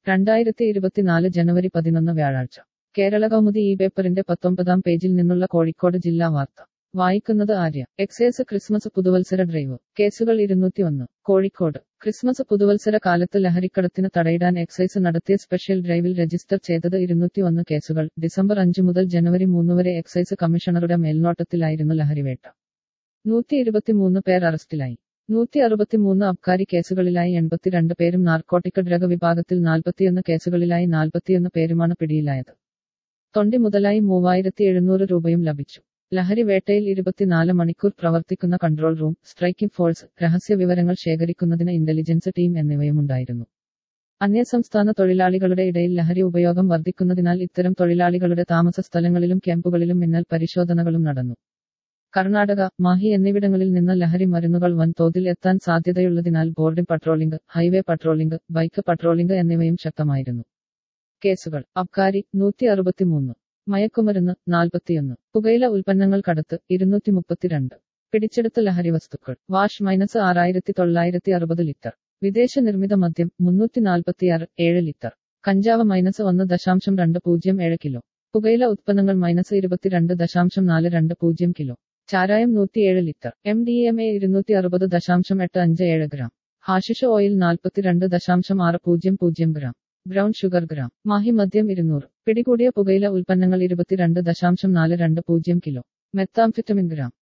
രണ്ടായിരത്തി ഇരുപത്തിനാല് ജനുവരി പതിനൊന്ന് വ്യാഴാഴ്ച കേരള കൗമുദി ഈ പേപ്പറിന്റെ പത്തൊമ്പതാം പേജിൽ നിന്നുള്ള കോഴിക്കോട് ജില്ലാ വാർത്ത വായിക്കുന്നത് ആര്യ എക്സൈസ് ക്രിസ്മസ് പുതുവത്സര ഡ്രൈവ് കേസുകൾ ഇരുന്നൂറ്റി ഒന്ന് കോഴിക്കോട് ക്രിസ്മസ് പുതുവത്സര കാലത്ത് ലഹരിക്കടത്തിന് തടയിടാൻ എക്സൈസ് നടത്തിയ സ്പെഷ്യൽ ഡ്രൈവിൽ രജിസ്റ്റർ ചെയ്തത് ഇരുന്നൂറ്റി ഒന്ന് കേസുകൾ ഡിസംബർ അഞ്ച് മുതൽ ജനുവരി മൂന്ന് വരെ എക്സൈസ് കമ്മീഷണറുടെ മേൽനോട്ടത്തിലായിരുന്നു ലഹരിവേട്ട നൂറ്റി ഇരുപത്തിമൂന്ന് പേർ അറസ്റ്റിലായി നൂറ്റി അറുപത്തിമൂന്ന് അബ്കാരി കേസുകളിലായി എൺപത്തിരണ്ട് പേരും നാർക്കോട്ടിക് ഡ്രഗ് വിഭാഗത്തിൽ നാൽപ്പത്തിയൊന്ന് കേസുകളിലായി നാൽപ്പത്തിയൊന്ന് പേരുമാണ് പിടിയിലായത് തൊണ്ടി മുതലായി മൂവായിരത്തി എഴുന്നൂറ് രൂപയും ലഭിച്ചു ലഹരി വേട്ടയിൽ ഇരുപത്തിനാല് മണിക്കൂർ പ്രവർത്തിക്കുന്ന കൺട്രോൾ റൂം സ്ട്രൈക്കിംഗ് ഫോഴ്സ് രഹസ്യ വിവരങ്ങൾ ശേഖരിക്കുന്നതിന് ഇന്റലിജൻസ് ടീം എന്നിവയുമുണ്ടായിരുന്നു അന്യസംസ്ഥാന തൊഴിലാളികളുടെ ഇടയിൽ ലഹരി ഉപയോഗം വർദ്ധിക്കുന്നതിനാൽ ഇത്തരം തൊഴിലാളികളുടെ താമസ സ്ഥലങ്ങളിലും ക്യാമ്പുകളിലും മിന്നൽ പരിശോധനകളും നടന്നു കർണാടക മാഹി എന്നിവിടങ്ങളിൽ നിന്ന് ലഹരി മരുന്നുകൾ വൻതോതിൽ എത്താൻ സാധ്യതയുള്ളതിനാൽ boarding patrolling highway patrolling bike patrolling എന്നിവയും ശക്തമായിരുന്നു കേസുകൾ അബ്കാരി നൂറ്റി അറുപത്തിമൂന്ന് മയക്കുമരുന്ന് നാൽപ്പത്തിയൊന്ന് പുകയില ഉൽപ്പന്നങ്ങൾ കടത്ത് ഇരുന്നൂറ്റി മുപ്പത്തിരണ്ട് പിടിച്ചെടുത്ത ലഹരി വസ്തുക്കൾ വാഷ് മൈനസ് ആറായിരത്തി തൊള്ളായിരത്തി അറുപത് ലിറ്റർ വിദേശ നിർമ്മിത മദ്യം മുന്നൂറ്റി നാൽപ്പത്തിയാറ് ഏഴ് ലിറ്റർ കഞ്ചാവ് മൈനസ് ഒന്ന് ദശാംശം രണ്ട് പൂജ്യം ഏഴ് കിലോ പുകയില ഉത്പന്നങ്ങൾ മൈനസ് ഇരുപത്തിരണ്ട് ദശാംശം നാല് രണ്ട് പൂജ്യം കിലോ ചാരായം നൂറ്റിയേഴ് litre M D M A ഇരുന്നൂറ്റി അറുപത് ദശാംശം എട്ട് അഞ്ച് ഏഴ് ഗ്രാം ഹാഷിഷ് ഓയിൽ നാൽപ്പത്തിരണ്ട് ദശാംശം ആറ് പൂജ്യം പൂജ്യം gram brown sugar gram Mahe മദ്യം ഇരുന്നൂറ് പിടികൂടിയ പുകയില ഉൽപ്പന്നങ്ങൾ ഇരുപത്തിരണ്ട് ദശാംശം നാല് രണ്ട് പൂജ്യം കിലോ മെത്താംഫിറ്റമിൻ ഗ്രാം